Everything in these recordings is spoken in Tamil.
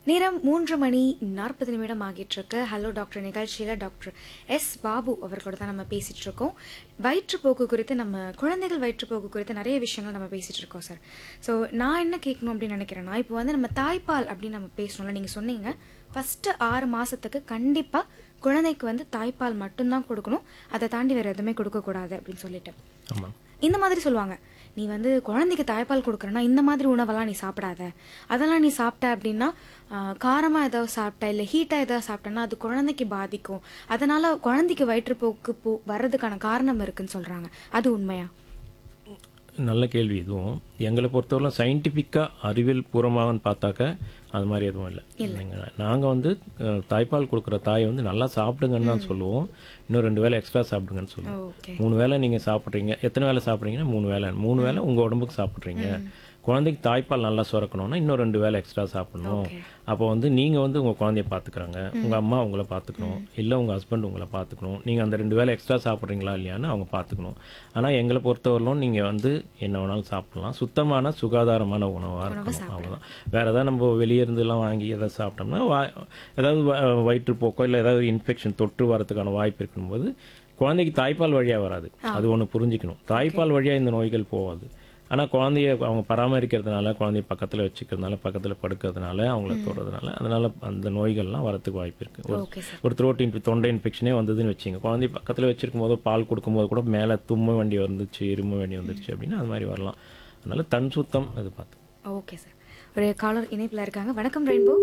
நேரம் மூன்று மணி நாற்பது நிமிடம் ஆகிட்டு இருக்கு ஹலோ டாக்டர் நிகழ்ச்சியில் டாக்டர் எஸ் பாபு அவர்களோட தான் நம்ம பேசிட்டு இருக்கோம் வயிற்றுப்போக்கு குறித்து நம்ம குழந்தைகள் வயிற்றுப்போக்கு குறித்து நிறைய விஷயங்கள் நம்ம பேசிட்டு இருக்கோம் சார் ஸோ நான் என்ன கேட்கணும் அப்படின்னு நினைக்கிறேன்னா இப்போ வந்து நம்ம தாய்ப்பால் அப்படின்னு நம்ம பேசணும்ல நீங்கள் சொன்னீங்க ஃபஸ்ட்டு ஆறு மாதத்துக்கு கண்டிப்பாக குழந்தைக்கு வந்து தாய்ப்பால் மட்டும்தான் கொடுக்கணும் அதை தாண்டி வேறு எதுவுமே கொடுக்கக்கூடாது அப்படின்னு சொல்லிட்டு ஆமாம் இந்த மாதிரி சொல்லுவாங்க நீ வந்து குழந்தைக்கு தாய்ப்பால் கொடுக்குறனா இந்த மாதிரி உணவெல்லாம் நீ சாப்பிடாத அதெல்லாம் நீ சாப்பிட்ட அப்படின்னா ஆஹ், காரமா ஏதாவது சாப்பிட்ட இல்லை ஹீட்டாக ஏதாவது சாப்பிட்டேன்னா அது குழந்தைக்கு பாதிக்கும் அதனால குழந்தைக்கு வயிற்றுப்போக்கு போ வர்றதுக்கான காரணம் இருக்குன்னு சொல்றாங்க அது உண்மையா நல்ல கேள்வி இதுவும் எங்களை பொறுத்தவரை சயின்டிஃபிக்காக அறிவியல் பூர்வமாகன்னு பார்த்தாக்க அது மாதிரி எதுவும் இல்லை நாங்கள் வந்து அஹ், தாய்ப்பால் கொடுக்குற தாயை வந்து நல்லா சாப்பிடுங்கன்னு தான் சொல்லுவோம் இன்னும் ரெண்டு வேளை எக்ஸ்ட்ரா சாப்பிடுங்கன்னு சொல்லுவோம் ஓகே மூணு வேளை நீங்கள் சாப்பிட்றீங்க எத்தனை வேளை சாப்பிட்றீங்கன்னா மூணு வேளை மூணு வேளை உங்கள் உடம்புக்கு சாப்பிட்றீங்க குழந்தைக்கு தாய்ப்பால் நல்லா சுரக்கணும்னா இன்னும் ரெண்டு வேளை எக்ஸ்ட்ரா சாப்பிடணும் Okay. அப்போ வந்து நீங்கள் வந்து உங்கள் குழந்தைய பார்த்துக்கிறாங்க உங்கள் அம்மா உங்களை பார்த்துக்கணும் இல்லை உங்கள் ஹஸ்பண்ட் உங்களை பார்த்துக்கணும் நீங்கள் அந்த ரெண்டு வேளை எக்ஸ்ட்ரா சாப்பிட்றீங்களா இல்லையான்னு அவங்க பார்த்துக்கணும் ஆனால் எங்களை பொறுத்தவரையிலும் நீங்கள் வந்து என்ன வேணாலும் சாப்பிடலாம் சுத்தமான சுகாதாரமான உணவாக இருக்கணும் அவ்வளோதான் வேறு ஏதாவது நம்ம வெளியே இருந்துலாம் வாங்கி எதாவது சாப்பிட்டோம்னா வா ஏதாவது வ- வயிற்றுப்போக்கோ இல்லை ஏதாவது இன்ஃபெக்ஷன் தொற்று வரதுக்கான வாய்ப்பு இருக்கும்போது குழந்தைக்கு தாய்ப்பால் வழியாக வராது அது ஒன்று புரிஞ்சுக்கணும் தாய்ப்பால் வழியாக இந்த நோய்கள் போகாது ஆனால் குழந்தைய அவங்க பராமரிக்கிறதுனால குழந்தைய பக்கத்தில் வச்சுக்கிறதுனால பக்கத்தில் படுக்கிறதுனால அவங்கள தொடுறதுனால அதனால அந்த நோய்கள்லாம் வரத்துக்கு வாய்ப்பு இருக்கு ஒரு ஓகே சார் ஒரு த்ரோட் இன்ஃபெ தொண்டை இன்ஃபெக்ஷனே வந்ததுன்னு வச்சுங்க குழந்தை பக்கத்தில் வச்சிருக்கும் போது பால் கொடுக்கும்போது கூட மேலே தும்ம வேண்டி வந்துச்சு இரும வேண்டி வந்துருச்சு அப்படின்னா அது மாதிரி வரலாம் அதனால தன் சுத்தம் அது பார்த்து ஓகே சார் ஒரு காலர் இணைப்பில் இருக்காங்க வணக்கம் ரெயின்போ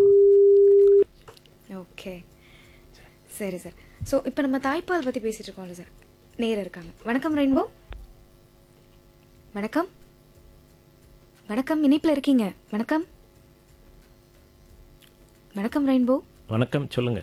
ஓகே சரி சார் ஸோ இப்போ நம்ம தாய்ப்பால் பற்றி பேசிட்டு இருக்கோம்ல சார் நேரம் இருக்காங்க வணக்கம் ரெயின்போ வணக்கம் வணக்கம் இணைப்பில் இருக்கீங்க வணக்கம் வணக்கம் ரெயின்போ வணக்கம் சொல்லுங்க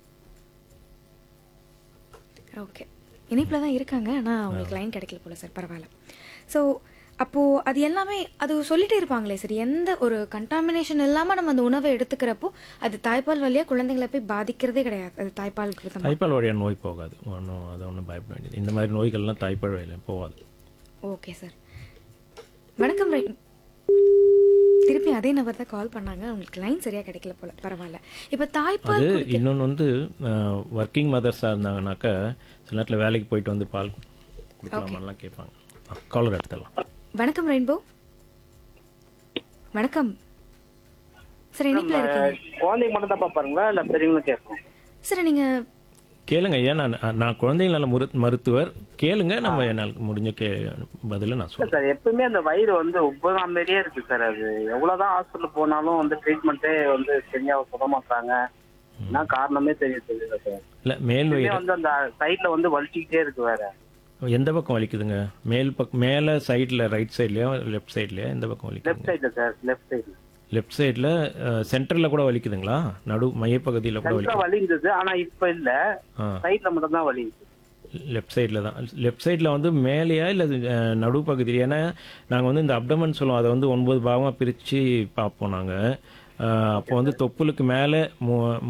ஓகே இணைப்பில் தான் இருக்காங்க ஆனால் அவங்களுக்கு லைன் கிடைக்கல போல சார் பரவாயில்ல ஸோ அப்போது அது எல்லாமே அது சொல்லிட்டே இருப்பாங்களே சார் எந்த ஒரு கண்டாமினேஷன் இல்லாமல் நம்ம அந்த உணவை எடுத்துக்கிறப்போ அது தாய்ப்பால் வழியாக குழந்தைங்களை போய் பாதிக்கிறதே கிடையாது அது தாய்ப்பால் கொடுத்தோம் தாய்ப்பால் வழியாக நோய் போகாது ஒன்றும் அதை ஒன்றும் பயப்பட வேண்டியது இந்த மாதிரி நோய்கள்லாம் தாய்ப்பால் வழியில் போகாது ஓகே சார் வணக்கம் ரை திருப்பி அதே நபர் தான் கால் பண்ணாங்க அவங்களுக்கு லைன் சரியாக கிடைக்கல போல பரவாயில்ல இப்போ தாய்ப்பால் அது இன்னொன்று வந்து ஒர்க்கிங் மதர்ஸாக இருந்தாங்கனாக்கா சில நேரத்தில் வேலைக்கு போயிட்டு வந்து பால் கொடுக்கலாமான்லாம் கேட்பாங்க காலர் எடுத்துடலாம் வணக்கம் ரெயின்போ வணக்கம் சார் இணைப்பில் இருக்கீங்க குழந்தைங்க மட்டும் தான் பாப்பாருங்களா இல்ல பெரியவங்களும் கேட்போம் சார் நீங்கள் கேளுங்க ஏன் நான் நான் குழந்தைகள் நல முரு மருத்துவர் கேளுங்க நம்ம என்னால் முடிஞ்ச கே பதில நான் சொல்றேன் சார் எப்பவுமே அந்த வயிறு வந்து உபகம் மாதிரியே இருக்கு சார் அது எவ்வளவுதான் ஹாஸ்பிட்டல் போனாலும் வந்து ட்ரீட்மெண்ட்டே வந்து சரியா சொல்ல மாட்டாங்க என்ன காரணமே தெரிய தெரியல சார் இல்லை மேல் எப்பவுமே வயிறு வந்து அந்த சைட்ல வந்து வலிச்சுக்கிட்டே இருக்கு வேற எந்த பக்கம் வலிக்குதுங்க மேல் பக்கம் மேலே சைடில் ரைட் சைட்லையோ லெஃப்ட் சைட்லையோ எந்த பக்கம் லெஃப்ட் வலிக்குதுங்க சைட்ல சார் லெஃப்ட் சைட்ல லெஃப்ட் சைடில் சென்டரில் கூட வலிக்குதுங்களா நடு மையப்பகுதியில் கூட சென்டரா வலிக்குது வலி இருந்தது ஆனா இப்ப இல்ல ஆ சைட்ல மட்டும் தான் வலி இருக்கு லெஃப்ட் சைடில் தான் லெஃப்ட் சைடில் வந்து மேலேயா இல்லை நடுப்பகுதி ஏன்னா நாங்கள் வந்து இந்த அப்டமன் சொல்லுவோம் அதை வந்து ஒன்பது பாகமாக பிரித்து பார்ப்போம் நாங்கள் அப்போ வந்து தொப்புளுக்கு மேலே மூ